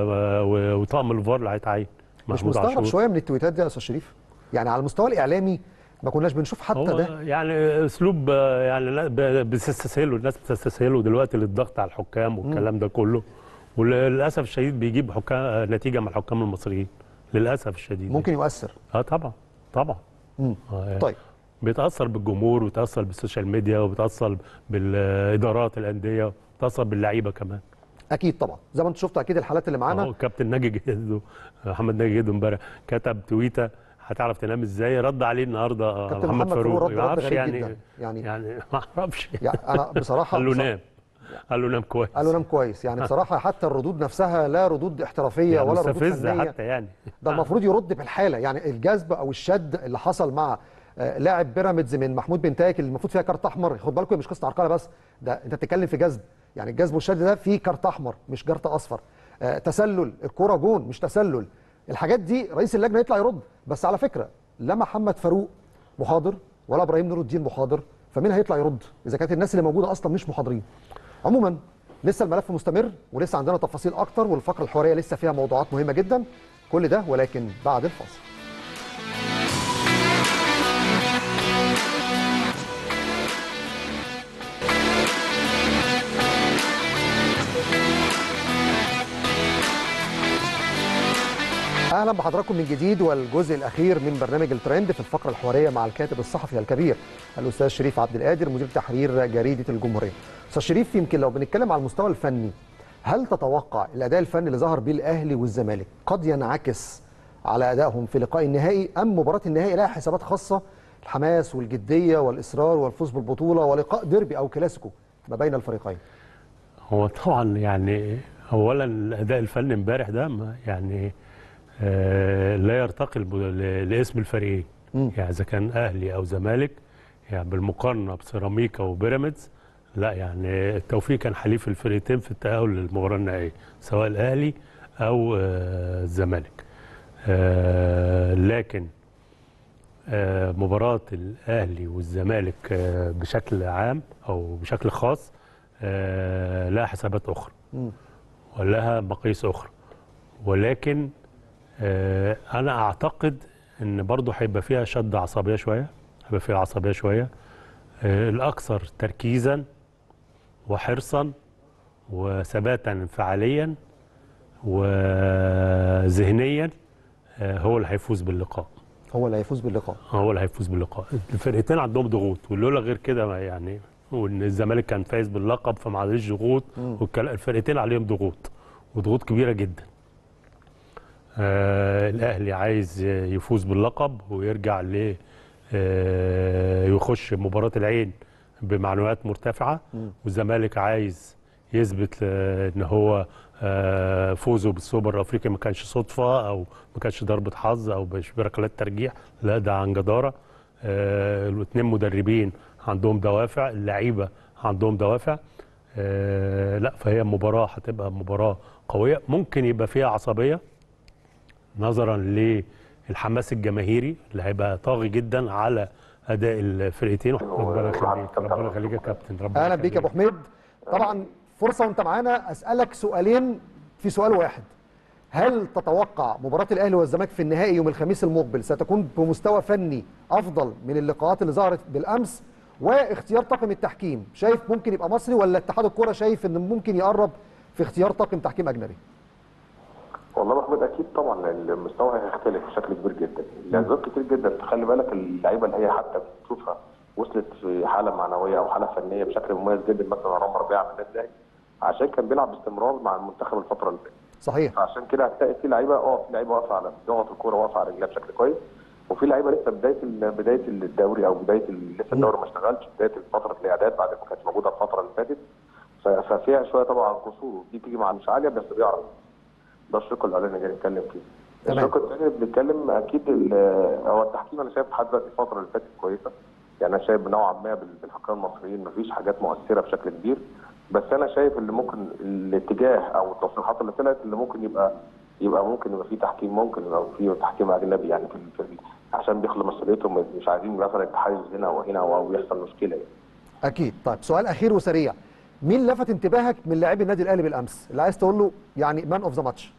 و... وطاقم الفار اللي هيتعين مش محمود مستغرب عاشور. شويه من التويتات دي يا استاذ شريف يعني على المستوى الاعلامي ما كناش بنشوف حتى هو ده يعني اسلوب آه، يعني لا- ب- بتستسهله الناس بتستسهله دلوقتي للضغط على الحكام والكلام ده كله وللاسف الشديد بيجيب حكام آه، نتيجه مع الحكام المصريين للاسف الشديد ممكن يؤثر اه طبعا طبعا مم. آه يعني طيب بيتاثر بالجمهور وبيتاثر بالسوشيال ميديا وبيتاثر بالادارات الانديه وبيتاثر باللعيبه كمان اكيد طبعا زي ما انت شفت اكيد الحالات اللي معانا اهو كابتن ناجي جدو محمد ناجي جدو امبارح كتب تويته هتعرف تنام ازاي رد عليه النهارده آه، كابتن محمد محمد فاروق فاروق رد ما رد اعرفش غريب يعني جدا. يعني- يعني ما اعرفش يعني انا بصراحه قال له بصراحة- نام قال له نام كويس قال له نام كويس يعني بصراحه حتى الردود نفسها لا ردود احترافيه يعني ولا ردود مستفزه فنيه حتى يعني ده المفروض يرد بالحاله يعني الجذب او الشد اللي حصل مع آه، لاعب بيراميدز من محمود بن تايك اللي المفروض فيها كارت احمر خد بالكم هي مش قصه عرقله بس ده انت بتتكلم في جذب يعني الجذب والشد ده فيه كارت احمر مش كارت اصفر آه، تسلل الكوره جون مش تسلل الحاجات دي رئيس اللجنه يطلع يرد بس على فكره لا محمد فاروق محاضر ولا ابراهيم نور الدين محاضر فمين هيطلع يرد اذا كانت الناس اللي موجوده اصلا مش محاضرين عموما لسه الملف مستمر ولسه عندنا تفاصيل اكتر والفقره الحواريه لسه فيها موضوعات مهمه جدا كل ده ولكن بعد الفاصل اهلا بحضراتكم من جديد والجزء الاخير من برنامج الترند في الفقره الحواريه مع الكاتب الصحفي الكبير الاستاذ شريف عبد القادر مدير تحرير جريده الجمهوريه. استاذ شريف يمكن لو بنتكلم على المستوى الفني هل تتوقع الاداء الفني اللي ظهر بيه الاهلي والزمالك قد ينعكس على ادائهم في لقاء النهائي ام مباراه النهائي لها حسابات خاصه الحماس والجديه والاصرار والفوز بالبطوله ولقاء ديربي او كلاسيكو ما بين الفريقين هو طبعا يعني اولا الاداء الفني امبارح ده ما يعني آه لا يرتقي الب- ل- لاسم الفريقين مم. يعني اذا كان اهلي او زمالك يعني بالمقارنه بسيراميكا وبيراميدز لا يعني التوفيق كان حليف الفريقين في التاهل للمباراه النهائيه سواء الاهلي او آه الزمالك آه لكن آه مباراه الاهلي والزمالك آه بشكل عام او بشكل خاص آه لها حسابات اخرى مم. ولها مقاييس اخرى ولكن آه انا اعتقد ان برضه هيبقى فيها شد عصبيه شويه هيبقى فيها عصبيه شويه آه الاكثر تركيزا وحرصا وثباتا انفعاليا وذهنيا آه هو اللي هيفوز باللقاء هو اللي هيفوز باللقاء هو اللي هيفوز باللقاء الفرقتين عندهم ضغوط ولولا غير كده ما يعني وان الزمالك كان فايز باللقب فما عليهش ضغوط والفرقتين عليهم ضغوط وضغوط كبيره جدا آه الاهلي عايز يفوز باللقب ويرجع ل آه يخش مباراه العين بمعنويات مرتفعه والزمالك عايز يثبت آه، ان هو آه، فوزه بالسوبر الافريقي ما كانش صدفه او ما كانش ضربه حظ او مش بركلات ترجيح لا ده عن جداره آه، الاثنين مدربين عندهم دوافع اللعيبه عندهم دوافع آه، لا فهي مباراه هتبقى مباراه قويه ممكن يبقى فيها عصبيه نظرا للحماس الجماهيري اللي هيبقى طاغي جدا على اداء الفرقتين ربنا يخليك ربنا يخليك يا كابتن ربنا اهلا بيك يا ابو يخليك. حميد طبعا فرصه وانت معانا اسالك سؤالين في سؤال واحد هل تتوقع مباراه الاهلي والزمالك في النهائي يوم الخميس المقبل ستكون بمستوى فني افضل من اللقاءات اللي ظهرت بالامس واختيار طاقم التحكيم شايف ممكن يبقى مصري ولا اتحاد الكره شايف ان ممكن يقرب في اختيار طاقم تحكيم اجنبي والله يا محمد اكيد طبعا المستوى هيختلف بشكل كبير جدا لاسباب كتير جدا تخلي بالك اللعيبه اللي هي حتى بتشوفها وصلت في حاله معنويه او حاله فنيه بشكل مميز جدا مثلا رامي ربيعه من النادي الاهلي عشان كان بيلعب باستمرار مع المنتخب الفتره اللي فاتت صحيح فعشان كده هتلاقي في لعيبه اه في لعيبه واقفه على ضغط الكوره واقفه على رجلها بشكل كويس وفي لعيبه لسه بدايه ال- بدايه الدوري او بدايه ال- لسه الدوري ما اشتغلش بدايه فتره الاعداد بعد ما كانتش موجوده الفتره اللي فاتت ف- ففيها شويه طبعا قصور دي تيجي مع مش عاليه بس بيعرف ده الشق الاولاني اللي نتكلم فيه تمام. الشق الثاني بنتكلم اكيد ال- هو التحكيم انا شايف لحد دلوقتي الفتره اللي فاتت كويسه يعني انا شايف نوعا ما بال- بالحكام المصريين مفيش حاجات مؤثره بشكل كبير بس انا شايف اللي ممكن الاتجاه او التصريحات اللي طلعت اللي ممكن يبقى يبقى ممكن يبقى في تحكيم ممكن يبقى في تحكيم اجنبي يعني في, في عشان بيخلوا مسؤوليتهم مش عايزين مثلا التحيز هنا او هنا او يحصل مشكله يعني. اكيد طيب سؤال اخير وسريع مين لفت انتباهك من لاعبي النادي الاهلي بالامس اللي عايز تقول له يعني مان اوف ذا ماتش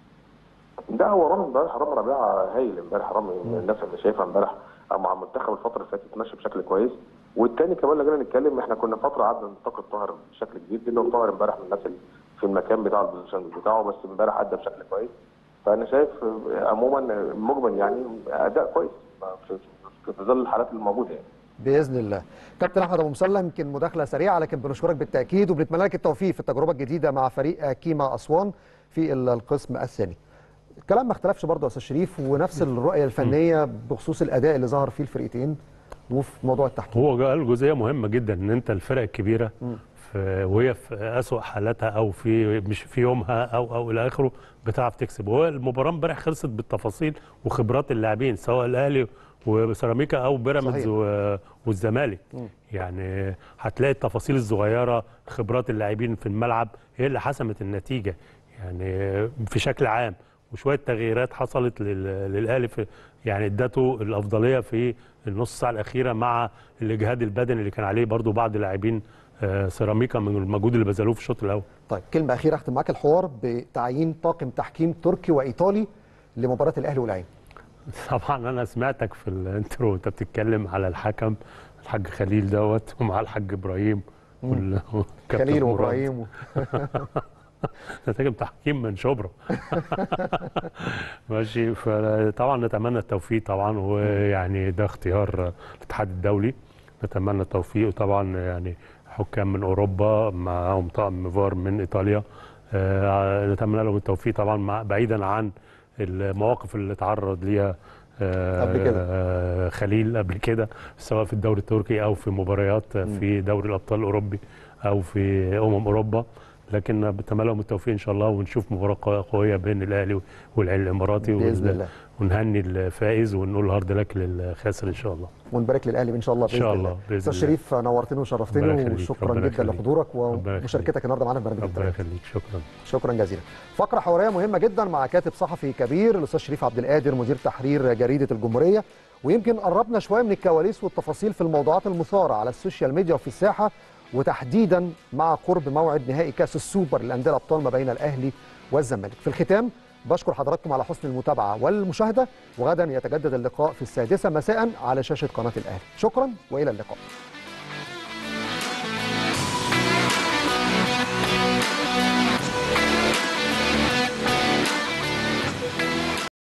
ده هو رامي امبارح رامي ربيعه هايل امبارح رامي من الناس اللي شايفها امبارح مع المنتخب الفتره اللي فاتت ماشي بشكل كويس والتاني كمان لما جينا نتكلم احنا كنا فتره قعدنا ننتقد طاهر بشكل كبير لانه طاهر امبارح من الناس اللي في المكان بتاع البوزيشن بتاعه بس امبارح ادى بشكل كويس فانا شايف عموما مجمل يعني اداء كويس في, في, في ظل الحالات الموجوده يعني باذن الله كابتن احمد ابو مسلم يمكن مداخله سريعه لكن بنشكرك بالتاكيد وبنتمنى لك التوفيق في التجربه الجديده مع فريق كيما اسوان في القسم الثاني الكلام ما اختلفش برضه يا استاذ شريف ونفس الرؤيه الفنيه بخصوص الاداء اللي ظهر فيه الفرقتين وفي موضوع التحكيم هو قال جزئيه مهمه جدا ان انت الفرق الكبيره في وهي في اسوء حالاتها او في مش في يومها او او الى اخره بتعرف تكسب وهو المباراه امبارح خلصت بالتفاصيل وخبرات اللاعبين سواء الاهلي وسيراميكا او بيراميدز صحيح. و- والزمالك يعني هتلاقي التفاصيل الصغيره خبرات اللاعبين في الملعب هي اللي حسمت النتيجه يعني في شكل عام وشويه تغييرات حصلت لل- للاهلي في يعني ادته الافضليه في النص ساعه الاخيره مع الاجهاد البدني اللي كان عليه برضو بعض لاعبين آه، سيراميكا من المجهود اللي بذلوه في الشوط الاول طيب كلمه اخيره اختم معاك الحوار بتعيين طاقم تحكيم تركي وايطالي لمباراه الاهلي والعين طبعا انا سمعتك في الانترو وانت بتتكلم على الحكم الحاج خليل دوت ومع الحاج ابراهيم وال- والكابتن خليل مراد. وابراهيم و... ده تاجم تحكيم من شبرا ماشي فطبعا نتمنى التوفيق طبعا ويعني ده اختيار الاتحاد الدولي نتمنى التوفيق وطبعا يعني حكام من اوروبا معاهم طاقم فار من ايطاليا آه، نتمنى لهم التوفيق طبعا مع بعيدا عن المواقف اللي تعرض ليها آه، قبل كده. آه، خليل قبل كده سواء في الدوري التركي او في مباريات في دوري الابطال الاوروبي او في امم اوروبا لكن بتمنى لهم التوفيق ان شاء الله ونشوف مباراه قوية- قويه بين الاهلي والعين الاماراتي بإذن ون- الله. ونهني الفائز ونقول هارد لك للخاسر ان شاء الله ونبارك للاهلي ان شاء الله باذن إن شاء الله، بإذن استاذ الله. شريف نورتني وشرفتني ربنا يخليك، وشكرا ربنا جدا يخليك. لحضورك ربنا ومشاركتك النهارده معانا في برنامج ربنا الترند. يخليك شكرا شكرا جزيلا فقره حواريه مهمه جدا مع كاتب صحفي كبير الاستاذ شريف عبد القادر مدير تحرير جريده الجمهوريه ويمكن قربنا شويه من الكواليس والتفاصيل في الموضوعات المثاره على السوشيال ميديا وفي الساحه وتحديدا مع قرب موعد نهائي كاس السوبر للانديه الابطال ما بين الاهلي والزمالك في الختام بشكر حضراتكم على حسن المتابعه والمشاهده وغدا يتجدد اللقاء في السادسه مساء على شاشه قناه الاهلي شكرا والى اللقاء